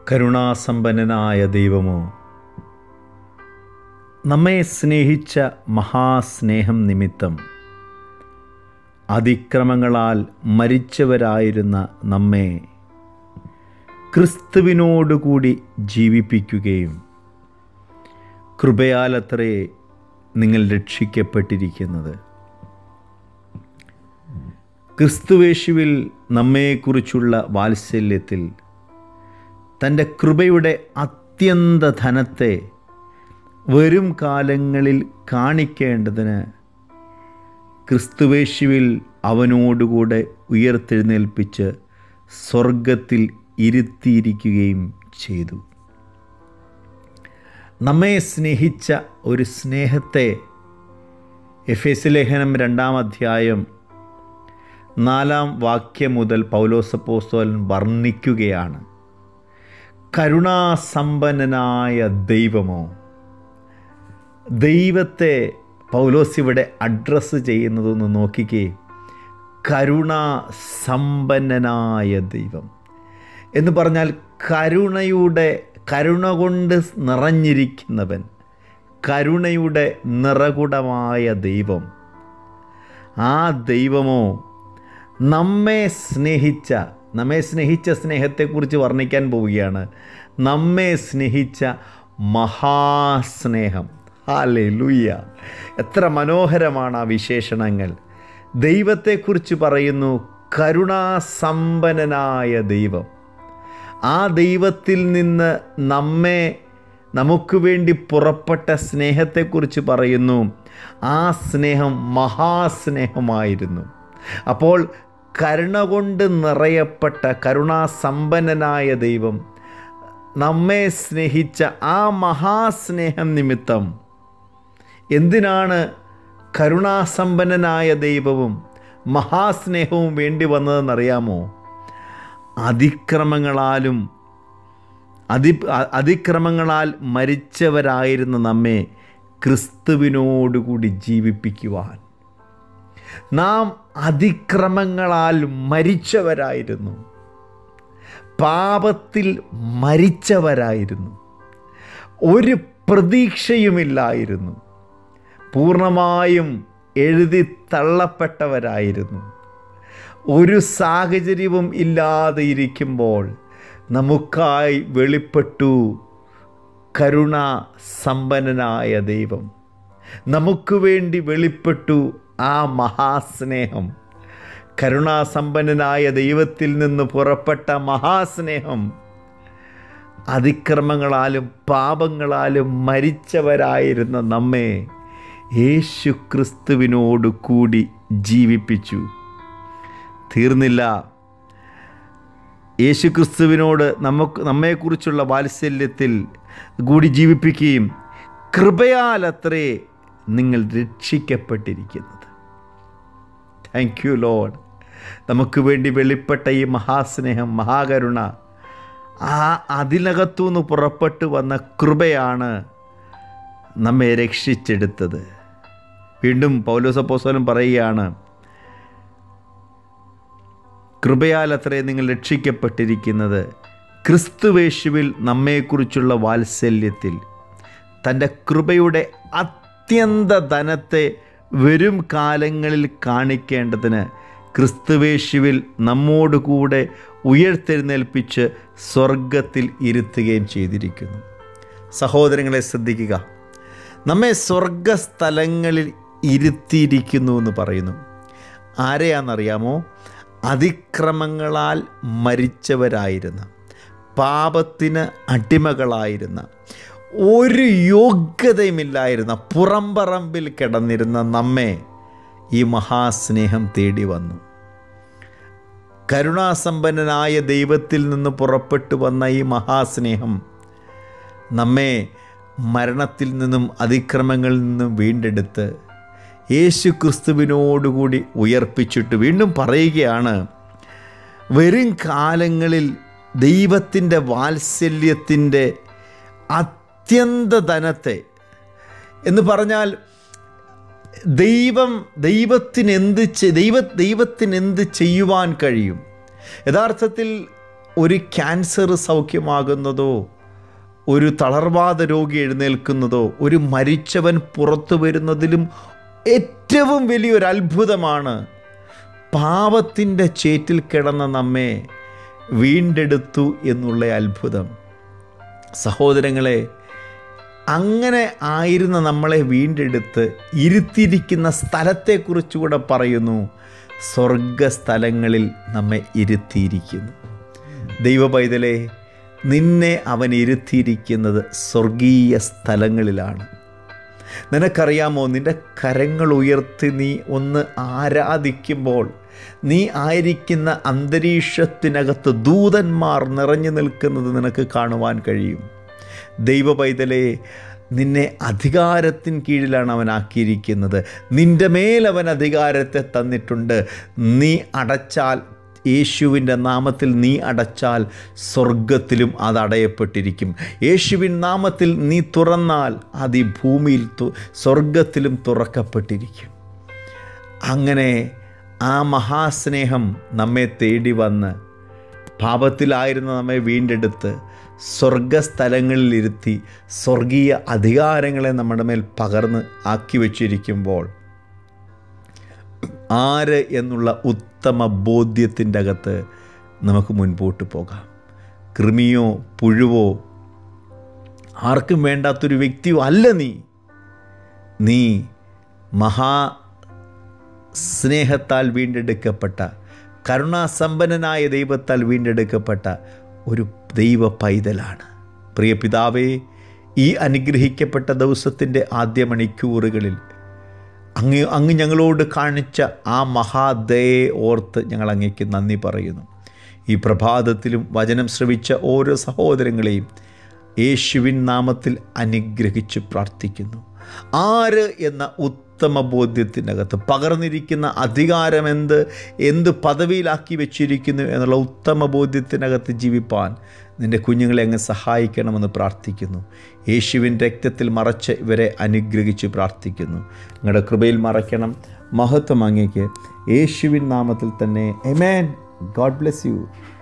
കരുണാസമ്പന്നനായ ദൈവമോ നമ്മെ സ്നേഹിച്ച മഹാസ്നേഹം നിമിത്തം അതിക്രമങ്ങളാൽ മരിച്ചവരായിരുന്ന നമ്മെ ക്രിസ്തുവിനോടുകൂടി ജീവിപ്പിക്കുകയും കൃപയാലത്രേ നിങ്ങൾ രക്ഷിക്കപ്പെട്ടിരിക്കുന്നത് ക്രിസ്തുവേശുവിൽ നമ്മെക്കുറിച്ചുള്ള വാത്സല്യത്തിൽ തൻ്റെ കൃപയുടെ അത്യന്ത ധനത്തെ വരും കാലങ്ങളിൽ കാണിക്കേണ്ടതിന് ക്രിസ്തുവേശുവിൽ അവനോടുകൂടെ ഉയർത്തെഴുന്നേൽപ്പിച്ച് സ്വർഗത്തിൽ ഇരുത്തിയിരിക്കുകയും ചെയ്തു നമ്മെ സ്നേഹിച്ച ഒരു സ്നേഹത്തെ എഫ് എസ് ലേഖനം രണ്ടാം അധ്യായം നാലാം വാക്യം മുതൽ പൗലോസപ്പോസ്തോലൻ വർണ്ണിക്കുകയാണ് കരുണാസമ്പന്നനായ ദൈവമോ ദൈവത്തെ പൗലോസ് ഇവിടെ അഡ്രസ്സ് ചെയ്യുന്നതൊന്ന് നോക്കിക്കേ കരുണാസമ്പന്നനായ ദൈവം എന്ന് പറഞ്ഞാൽ കരുണയുടെ കരുണ കൊണ്ട് നിറഞ്ഞിരിക്കുന്നവൻ കരുണയുടെ നിറകുടമായ ദൈവം ആ ദൈവമോ നമ്മെ സ്നേഹിച്ച നമ്മെ സ്നേഹിച്ച സ്നേഹത്തെക്കുറിച്ച് വർണ്ണിക്കാൻ പോവുകയാണ് നമ്മെ സ്നേഹിച്ച മഹാസ്നേഹം ഹാലേ ലൂയ്യ എത്ര മനോഹരമാണ് ആ വിശേഷണങ്ങൾ ദൈവത്തെക്കുറിച്ച് പറയുന്നു കരുണാസമ്പന്നനായ ദൈവം ആ ദൈവത്തിൽ നിന്ന് നമ്മെ നമുക്ക് വേണ്ടി പുറപ്പെട്ട സ്നേഹത്തെക്കുറിച്ച് പറയുന്നു ആ സ്നേഹം മഹാസ്നേഹമായിരുന്നു അപ്പോൾ കരുണ കൊണ്ട് നിറയപ്പെട്ട കരുണാസമ്പന്നനായ ദൈവം നമ്മെ സ്നേഹിച്ച ആ മഹാസ്നേഹം നിമിത്തം എന്തിനാണ് കരുണാസമ്പന്നനായ ദൈവവും മഹാസ്നേഹവും വേണ്ടി വന്നതെന്നറിയാമോ അതിക്രമങ്ങളാലും അതി അതിക്രമങ്ങളാൽ മരിച്ചവരായിരുന്ന നമ്മെ ക്രിസ്തുവിനോടുകൂടി ജീവിപ്പിക്കുവാൻ നാം അതിക്രമങ്ങളാൽ മരിച്ചവരായിരുന്നു പാപത്തിൽ മരിച്ചവരായിരുന്നു ഒരു പ്രതീക്ഷയുമില്ലായിരുന്നു പൂർണ്ണമായും എഴുതി തള്ളപ്പെട്ടവരായിരുന്നു ഒരു സാഹചര്യവും ഇല്ലാതെ ഇരിക്കുമ്പോൾ നമുക്കായി വെളിപ്പെട്ടു കരുണ സമ്പന്നനായ ദൈവം നമുക്ക് വേണ്ടി വെളിപ്പെട്ടു ആ മഹാസ്നേഹം കരുണാസമ്പന്നനായ ദൈവത്തിൽ നിന്ന് പുറപ്പെട്ട മഹാസ്നേഹം അതിക്രമങ്ങളാലും പാപങ്ങളാലും മരിച്ചവരായിരുന്ന നമ്മെ യേശു ക്രിസ്തുവിനോട് കൂടി ജീവിപ്പിച്ചു തീർന്നില്ല യേശു ക്രിസ്തുവിനോട് നമുക്ക് നമ്മെക്കുറിച്ചുള്ള വാത്സല്യത്തിൽ കൂടി ജീവിപ്പിക്കുകയും കൃപയാലത്രേ നിങ്ങൾ രക്ഷിക്കപ്പെട്ടിരിക്കുന്നത് താങ്ക് യു ലോഡ് നമുക്ക് വേണ്ടി വെളിപ്പെട്ട ഈ മഹാസ്നേഹം മഹാകരുണ ആ അതിനകത്തുനിന്ന് പുറപ്പെട്ടു വന്ന കൃപയാണ് നമ്മെ രക്ഷിച്ചെടുത്തത് വീണ്ടും പൗലോസപ്പോസോലും പറയുകയാണ് കൃപയാലത്രേ നിങ്ങൾ രക്ഷിക്കപ്പെട്ടിരിക്കുന്നത് ക്രിസ്തുവേശുവിൽ നമ്മെക്കുറിച്ചുള്ള വാത്സല്യത്തിൽ തൻ്റെ കൃപയുടെ അത്യന്ത ധനത്തെ വരും കാലങ്ങളിൽ കാണിക്കേണ്ടതിന് ക്രിസ്തുവേശുവിൽ നമ്മോടുകൂടെ ഉയർത്തെഴുന്നേൽപ്പിച്ച് സ്വർഗത്തിൽ ഇരുത്തുകയും ചെയ്തിരിക്കുന്നു സഹോദരങ്ങളെ ശ്രദ്ധിക്കുക നമ്മെ സ്വർഗസ്ഥലങ്ങളിൽ ഇരുത്തിയിരിക്കുന്നു എന്ന് പറയുന്നു ആരെയാണെന്നറിയാമോ അതിക്രമങ്ങളാൽ മരിച്ചവരായിരുന്ന പാപത്തിന് അടിമകളായിരുന്ന ഒരു യോഗ്യതയുമില്ലായിരുന്ന പുറംപറമ്പിൽ കിടന്നിരുന്ന നമ്മെ ഈ മഹാസ്നേഹം തേടി വന്നു കരുണാസമ്പന്നനായ ദൈവത്തിൽ നിന്ന് പുറപ്പെട്ടു വന്ന ഈ മഹാസ്നേഹം നമ്മെ മരണത്തിൽ നിന്നും അതിക്രമങ്ങളിൽ നിന്നും വീണ്ടെടുത്ത് യേശു ക്രിസ്തുവിനോടുകൂടി ഉയർപ്പിച്ചിട്ട് വീണ്ടും പറയുകയാണ് വരും കാലങ്ങളിൽ ദൈവത്തിൻ്റെ വാത്സല്യത്തിൻ്റെ അത്യന്ത ധനത്തെ എന്ന് പറഞ്ഞാൽ ദൈവം ദൈവത്തിന് എന്ത് ചെ- ദൈവ ദൈവത്തിന് എന്ത് ചെയ്യുവാൻ കഴിയും യഥാർത്ഥത്തിൽ ഒരു ക്യാൻസർ സൗഖ്യമാകുന്നതോ ഒരു തളർവാദ രോഗി എഴുന്നേൽക്കുന്നതോ ഒരു മരിച്ചവൻ പുറത്തു വരുന്നതിലും ഏറ്റവും വലിയൊരു അത്ഭുതമാണ് പാപത്തിൻ്റെ ചേറ്റിൽ കിടന്ന നമ്മെ വീണ്ടെടുത്തു എന്നുള്ള അത്ഭുതം സഹോദരങ്ങളെ അങ്ങനെ ആയിരുന്ന നമ്മളെ വീണ്ടെടുത്ത് ഇരുത്തിയിരിക്കുന്ന സ്ഥലത്തെക്കുറിച്ചുകൂടെ പറയുന്നു സ്വർഗസ്ഥലങ്ങളിൽ നമ്മെ ഇരുത്തിയിരിക്കുന്നു ദൈവ പൈതലെ നിന്നെ അവൻ ഇരുത്തിയിരിക്കുന്നത് സ്വർഗീയ സ്ഥലങ്ങളിലാണ് നിനക്കറിയാമോ നിൻ്റെ കരങ്ങൾ ഉയർത്തി നീ ഒന്ന് ആരാധിക്കുമ്പോൾ നീ ആയിരിക്കുന്ന അന്തരീക്ഷത്തിനകത്ത് ദൂതന്മാർ നിറഞ്ഞു നിൽക്കുന്നത് നിനക്ക് കാണുവാൻ കഴിയും ദൈവ പൈതലെ നിന്നെ അധികാരത്തിന് കീഴിലാണ് അവൻ ആക്കിയിരിക്കുന്നത് നിൻ്റെ മേൽ അവൻ അധികാരത്തെ തന്നിട്ടുണ്ട് നീ അടച്ചാൽ യേശുവിൻ്റെ നാമത്തിൽ നീ അടച്ചാൽ സ്വർഗത്തിലും അത് അടയപ്പെട്ടിരിക്കും യേശുവിൻ നാമത്തിൽ നീ തുറന്നാൽ അത് ഈ ഭൂമിയിൽ തു സ്വർഗത്തിലും തുറക്കപ്പെട്ടിരിക്കും അങ്ങനെ ആ മഹാസ്നേഹം നമ്മെ തേടി വന്ന് പാപത്തിലായിരുന്ന നമ്മെ വീണ്ടെടുത്ത് സ്വർഗസ്ഥലങ്ങളിലിരുത്തി സ്വർഗീയ അധികാരങ്ങളെ നമ്മുടെ മേൽ പകർന്ന് ആക്കി വച്ചിരിക്കുമ്പോൾ ആര് എന്നുള്ള ഉത്തമ ബോധ്യത്തിൻ്റെ അകത്ത് നമുക്ക് മുൻപോട്ട് പോകാം കൃമിയോ പുഴുവോ ആർക്കും വേണ്ടാത്തൊരു വ്യക്തിയോ അല്ല നീ നീ മഹാ സ്നേഹത്താൽ വീണ്ടെടുക്കപ്പെട്ട കരുണാസമ്പന്നനായ ദൈവത്താൽ വീണ്ടെടുക്കപ്പെട്ട ഒരു ദൈവ പൈതലാണ് പ്രിയ പിതാവേ ഈ അനുഗ്രഹിക്കപ്പെട്ട ദിവസത്തിൻ്റെ ആദ്യ മണിക്കൂറുകളിൽ അങ്ങ് അങ്ങ് ഞങ്ങളോട് കാണിച്ച ആ മഹാദയെ ഓർത്ത് ഞങ്ങൾ അങ്ങേക്ക് നന്ദി പറയുന്നു ഈ പ്രഭാതത്തിലും വചനം ശ്രവിച്ച ഓരോ സഹോദരങ്ങളെയും യേശുവിൻ നാമത്തിൽ അനുഗ്രഹിച്ച് പ്രാർത്ഥിക്കുന്നു ആര് എന്ന ഉത്തമ ബോധ്യത്തിനകത്ത് പകർന്നിരിക്കുന്ന അധികാരം എന്ത് എന്ത് പദവിയിലാക്കി വെച്ചിരിക്കുന്നു എന്നുള്ള ഉത്തമ ബോധ്യത്തിനകത്ത് ജീവിപ്പാൻ നിൻ്റെ കുഞ്ഞുങ്ങളെ അങ്ങ് സഹായിക്കണമെന്ന് പ്രാർത്ഥിക്കുന്നു യേശുവിൻ രക്തത്തിൽ മറച്ച് ഇവരെ അനുഗ്രഹിച്ച് പ്രാർത്ഥിക്കുന്നു നിങ്ങളുടെ കൃപയിൽ മറയ്ക്കണം മഹത്വം അങ്ങേക്ക് യേശുവിൻ നാമത്തിൽ തന്നെ എമേൻ ഗോഡ് ബ്ലെസ് യു